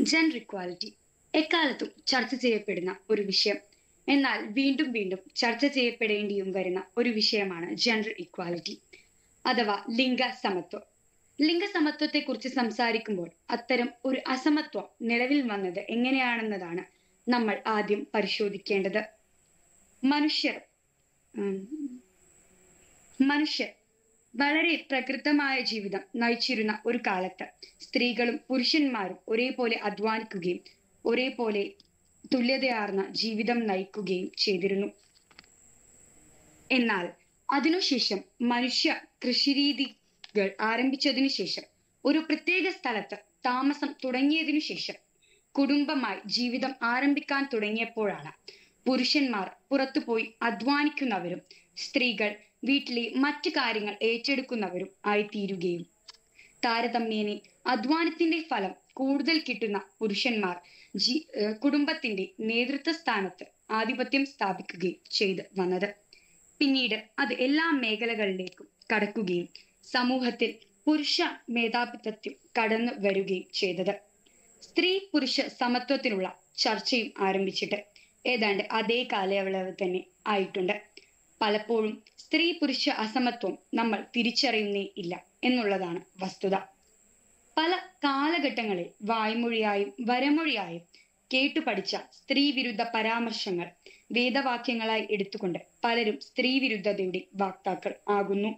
gender equality എക്കാലത്തും ചർച്ച ചെയ്യപ്പെടുന്ന ഒരു വിഷയം എന്നാൽ വീണ്ടും വീണ്ടും ചർച്ച ചെയ്യപ്പെടേണ്ടിയും വരുന്ന ഒരു വിഷയമാണ് ജെൻഡർ ഇക്വാലിറ്റി അഥവാ ലിംഗ സമത്വം ലിംഗസമത്വത്തെ കുറിച്ച് സംസാരിക്കുമ്പോൾ അത്തരം ഒരു അസമത്വം നിലവിൽ വന്നത് എങ്ങനെയാണെന്നതാണ് നമ്മൾ ആദ്യം പരിശോധിക്കേണ്ടത് മനുഷ്യർ ഉം, മനുഷ്യർ വളരെ പ്രകൃതമായ ജീവിതം നയിച്ചിരുന്ന ഒരു കാലത്ത് സ്ത്രീകളും പുരുഷന്മാരും ഒരേപോലെ അധ്വാനിക്കുകയും ഒരേപോലെ തുല്യതയാർന്ന ജീവിതം നയിക്കുകയും ചെയ്തിരുന്നു എന്നാൽ അതിനുശേഷം മനുഷ്യ കൃഷിരീതികൾ ആരംഭിച്ചതിനു ശേഷം ഒരു പ്രത്യേക സ്ഥലത്ത് താമസം തുടങ്ങിയതിനു ശേഷം കുടുംബമായി ജീവിതം ആരംഭിക്കാൻ തുടങ്ങിയപ്പോഴാണ് പുരുഷന്മാർ പുറത്തുപോയി അധ്വാനിക്കുന്നവരും സ്ത്രീകൾ വീട്ടിലെ മറ്റു കാര്യങ്ങൾ ഏറ്റെടുക്കുന്നവരും ആയിത്തീരുകയും താരതമ്യേന അധ്വാനത്തിന്റെ ഫലം കൂടുതൽ കിട്ടുന്ന പുരുഷന്മാർ ജി ഏർ കുടുംബത്തിന്റെ നേതൃത്വ സ്ഥാനത്ത് ആധിപത്യം സ്ഥാപിക്കുകയും ചെയ്ത് വന്നത് പിന്നീട് അത് എല്ലാ മേഖലകളിലേക്കും കടക്കുകയും സമൂഹത്തിൽ പുരുഷ മേധാവിത്വം കടന്നു വരികയും ചെയ്തത് സ്ത്രീ പുരുഷ സമത്വത്തിനുള്ള ചർച്ചയും ആരംഭിച്ചിട്ട് ഏതാണ്ട് അതേ കാലയളവ് തന്നെ ആയിട്ടുണ്ട് പലപ്പോഴും സ്ത്രീ പുരുഷ അസമത്വം നമ്മൾ തിരിച്ചറിയുന്നേ ഇല്ല എന്നുള്ളതാണ് വസ്തുത പല കാലഘട്ടങ്ങളിൽ വായ്മൊഴിയായും വരമൊഴിയായും കേട്ടുപഠിച്ച സ്ത്രീവിരുദ്ധ പരാമർശങ്ങൾ വേദവാക്യങ്ങളായി എടുത്തുകൊണ്ട് പലരും സ്ത്രീവിരുദ്ധതയുടെ വാക്താക്കൾ ആകുന്നു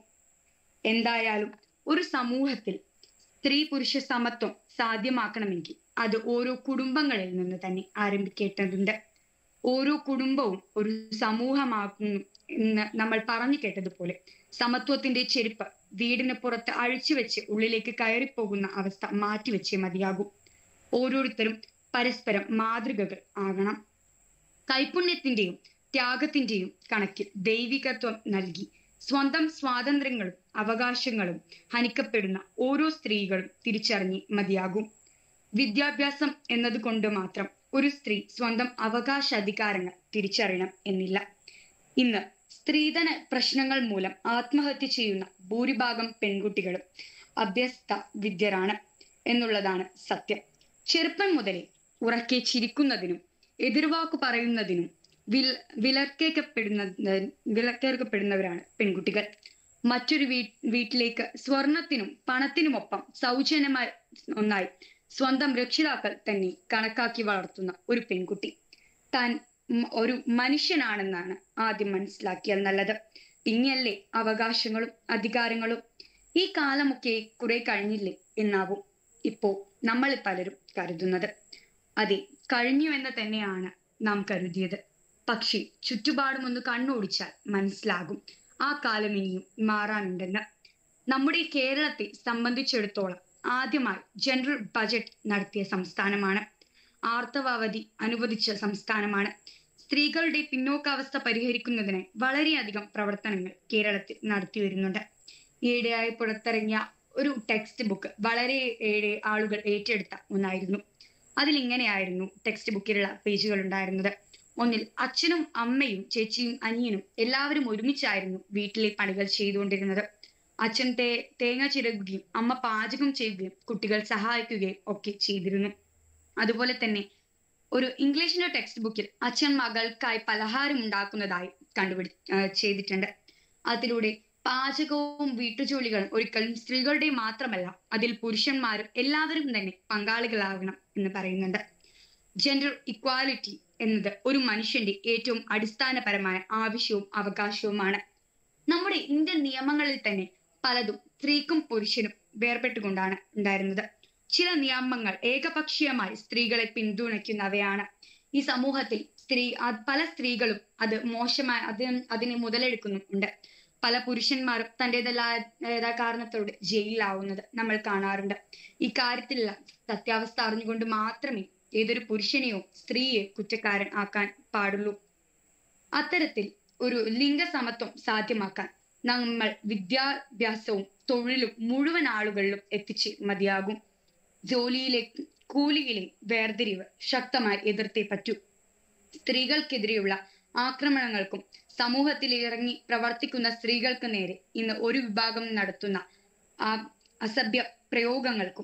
എന്തായാലും ഒരു സമൂഹത്തിൽ സ്ത്രീ പുരുഷ സമത്വം സാധ്യമാക്കണമെങ്കിൽ അത് ഓരോ കുടുംബങ്ങളിൽ നിന്ന് തന്നെ ആരംഭിക്കേണ്ടതുണ്ട് ഓരോ കുടുംബവും ഒരു സമൂഹമാക്കുന്നു എന്ന് നമ്മൾ പറഞ്ഞു കേട്ടതുപോലെ സമത്വത്തിന്റെ ചെരുപ്പ് വീടിന് പുറത്ത് അഴിച്ചു വെച്ച് ഉള്ളിലേക്ക് കയറിപ്പോകുന്ന അവസ്ഥ മാറ്റിവെച്ചേ മതിയാകും ഓരോരുത്തരും പരസ്പരം മാതൃകകൾ ആകണം കൈപുണ്യത്തിന്റെയും ത്യാഗത്തിന്റെയും കണക്കിൽ ദൈവികത്വം നൽകി സ്വന്തം സ്വാതന്ത്ര്യങ്ങളും അവകാശങ്ങളും ഹനിക്കപ്പെടുന്ന ഓരോ സ്ത്രീകളും തിരിച്ചറിഞ്ഞ് മതിയാകും വിദ്യാഭ്യാസം എന്നതുകൊണ്ട് മാത്രം ഒരു സ്ത്രീ സ്വന്തം അവകാശാധികാരങ്ങൾ തിരിച്ചറിയണം എന്നില്ല ഇന്ന് സ്ത്രീധന പ്രശ്നങ്ങൾ മൂലം ആത്മഹത്യ ചെയ്യുന്ന ഭൂരിഭാഗം പെൺകുട്ടികളും അഭ്യസ്ത വിദ്യരാണ് എന്നുള്ളതാണ് സത്യം ചെറുപ്പം മുതലേ ഉറക്കെ ചിരിക്കുന്നതിനും എതിർവാക്ക് പറയുന്നതിനും വിൽ വിലക്കേക്കപ്പെടുന്ന വിലക്കേർക്കപ്പെടുന്നവരാണ് പെൺകുട്ടികൾ മറ്റൊരു വീ വീട്ടിലേക്ക് സ്വർണത്തിനും പണത്തിനുമൊപ്പം സൗജന്യമായി ഒന്നായി സ്വന്തം രക്ഷിതാക്കൾ തന്നെ കണക്കാക്കി വളർത്തുന്ന ഒരു പെൺകുട്ടി താൻ ഉം ഒരു മനുഷ്യനാണെന്നാണ് ആദ്യം മനസ്സിലാക്കിയാൽ നല്ലത് പിന്നെയല്ലേ അവകാശങ്ങളും അധികാരങ്ങളും ഈ കാലമൊക്കെ കുറെ കഴിഞ്ഞില്ലേ എന്നാവും ഇപ്പോ നമ്മൾ പലരും കരുതുന്നത് അതെ കഴിഞ്ഞു എന്ന് തന്നെയാണ് നാം കരുതിയത് പക്ഷേ ചുറ്റുപാടും ഒന്ന് കണ്ണോടിച്ചാൽ മനസ്സിലാകും ആ കാലം ഇനിയും മാറാനുണ്ടെന്ന് നമ്മുടെ കേരളത്തെ സംബന്ധിച്ചിടത്തോളം ആദ്യമായി ജനറൽ ബജറ്റ് നടത്തിയ സംസ്ഥാനമാണ് ആർത്തവാവധി അനുവദിച്ച സംസ്ഥാനമാണ് സ്ത്രീകളുടെ പിന്നോക്കാവസ്ഥ പരിഹരിക്കുന്നതിന് വളരെയധികം പ്രവർത്തനങ്ങൾ കേരളത്തിൽ നടത്തി വരുന്നുണ്ട് ഈയിടെയായി പുറത്തിറങ്ങിയ ഒരു ടെക്സ്റ്റ് ബുക്ക് വളരെ ഏറെ ആളുകൾ ഏറ്റെടുത്ത ഒന്നായിരുന്നു അതിൽ ഇങ്ങനെയായിരുന്നു ടെക്സ്റ്റ് ബുക്കിലുള്ള പേജുകൾ ഉണ്ടായിരുന്നത് ഒന്നിൽ അച്ഛനും അമ്മയും ചേച്ചിയും അനിയനും എല്ലാവരും ഒരുമിച്ചായിരുന്നു വീട്ടിലെ പണികൾ ചെയ്തുകൊണ്ടിരുന്നത് അച്ഛൻ തേ തേങ്ങ ചിരകുകയും അമ്മ പാചകം ചെയ്യുകയും കുട്ടികൾ സഹായിക്കുകയും ഒക്കെ ചെയ്തിരുന്നു അതുപോലെ തന്നെ ഒരു ഇംഗ്ലീഷിന്റെ ടെക്സ്റ്റ് ബുക്കിൽ അച്ഛൻ മകൾക്കായി പലഹാരം ഉണ്ടാക്കുന്നതായി കണ്ടുപിടി ആ, ചെയ്തിട്ടുണ്ട് അതിലൂടെ പാചകവും വീട്ടുജോലികളും ഒരിക്കലും സ്ത്രീകളുടെ മാത്രമല്ല അതിൽ പുരുഷന്മാരും എല്ലാവരും തന്നെ പങ്കാളികളാകണം എന്ന് പറയുന്നുണ്ട് ജെൻഡർ ഇക്വാലിറ്റി എന്നത് ഒരു മനുഷ്യന്റെ ഏറ്റവും അടിസ്ഥാനപരമായ ആവശ്യവും അവകാശവുമാണ് നമ്മുടെ ഇന്ത്യൻ നിയമങ്ങളിൽ തന്നെ പലതും സ്ത്രീക്കും പുരുഷനും വേർപെട്ടുകൊണ്ടാണ് ഉണ്ടായിരുന്നത് ചില നിയമങ്ങൾ ഏകപക്ഷീയമായി സ്ത്രീകളെ പിന്തുണയ്ക്കുന്നവയാണ് ഈ സമൂഹത്തിൽ സ്ത്രീ അത് പല സ്ത്രീകളും അത് മോശമായി അതിന് അതിനെ മുതലെടുക്കുന്നുണ്ട് പല പുരുഷന്മാരും തൻ്റെതല്ലായ കാരണത്തോടെ ജയിലിലാവുന്നത് നമ്മൾ കാണാറുണ്ട് ഈ കാര്യത്തിലുള്ള സത്യാവസ്ഥ അറിഞ്ഞുകൊണ്ട് മാത്രമേ ഏതൊരു പുരുഷനെയോ സ്ത്രീയെ കുറ്റക്കാരൻ ആക്കാൻ പാടുള്ളൂ അത്തരത്തിൽ ഒരു ലിംഗസമത്വം സാധ്യമാക്കാൻ നമ്മൾ വിദ്യാഭ്യാസവും തൊഴിലും മുഴുവൻ ആളുകളിലും എത്തിച്ച് മതിയാകും ജോലിയിലെ കൂലിയിലെ വേർതിരിവ് ശക്തമായി എതിർത്തേ പറ്റൂ സ്ത്രീകൾക്കെതിരെയുള്ള ആക്രമണങ്ങൾക്കും സമൂഹത്തിൽ ഇറങ്ങി പ്രവർത്തിക്കുന്ന സ്ത്രീകൾക്ക് നേരെ ഇന്ന് ഒരു വിഭാഗം നടത്തുന്ന ആ അസഭ്യ പ്രയോഗങ്ങൾക്കും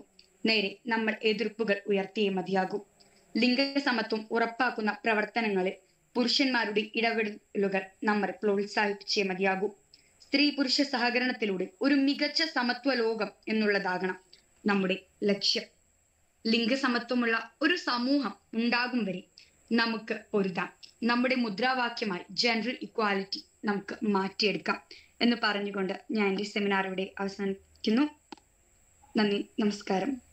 നേരെ നമ്മൾ എതിർപ്പുകൾ ഉയർത്തിയേ മതിയാകൂ ലിംഗസമത്വം ഉറപ്പാക്കുന്ന പ്രവർത്തനങ്ങളിൽ പുരുഷന്മാരുടെ ഇടപെടലുകൾ നമ്മൾ പ്രോത്സാഹിപ്പിച്ചേ മതിയാകൂ സ്ത്രീ പുരുഷ സഹകരണത്തിലൂടെ ഒരു മികച്ച സമത്വ ലോകം എന്നുള്ളതാകണം നമ്മുടെ ലക്ഷ്യം ലിംഗസമത്വമുള്ള ഒരു സമൂഹം ഉണ്ടാകും വരെ നമുക്ക് പൊരുതാം നമ്മുടെ മുദ്രാവാക്യമായി ജെൻഡർ ഇക്വാലിറ്റി നമുക്ക് മാറ്റിയെടുക്കാം എന്ന് പറഞ്ഞുകൊണ്ട് ഞാൻ എൻ്റെ സെമിനാർ ഇവിടെ അവസാനിക്കുന്നു നന്ദി നമസ്കാരം